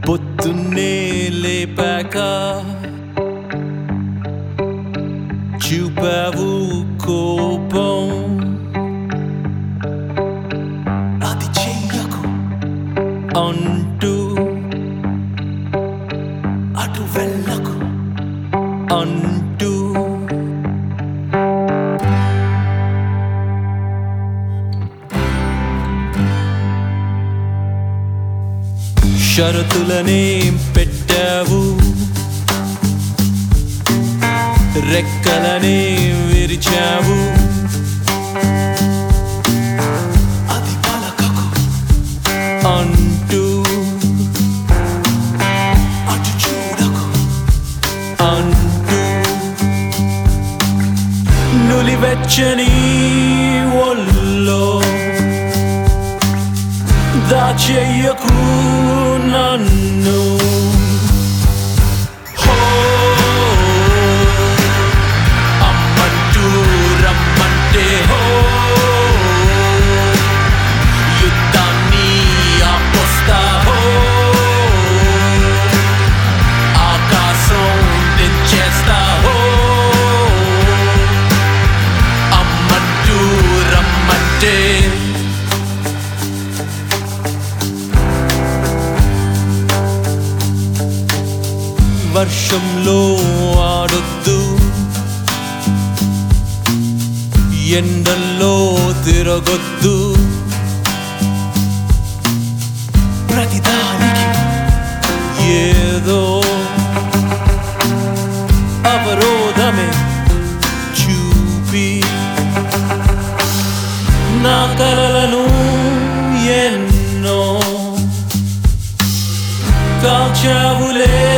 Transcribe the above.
పొద్దున్నే లేపాక చూపావు కోపం అది చెయ్యకు అంటూ అటు వెళ్ళకు అంటూ షరతులనే పెట్టావు రెక్కలనే విరిచావు అది పలకకు అంటూ అటు చూడకు అంటూ నులివెచ్చని ఒల్లో దాచెయ్యకు నన్ను హో, అమ్మంటూ రమ్మంటే హో యుద్ధాన్ని ఆపొస్తా హో ఆకాశం దించేస్తా హో అమ్మంటూ రమ్మంటే వర్షంలో ఆడొద్దు ఎండల్లో తిరగొద్దు ప్రతిదానికి ఏదో అవరోధమే చూపి నా కలలను ఎన్నో కాచావులే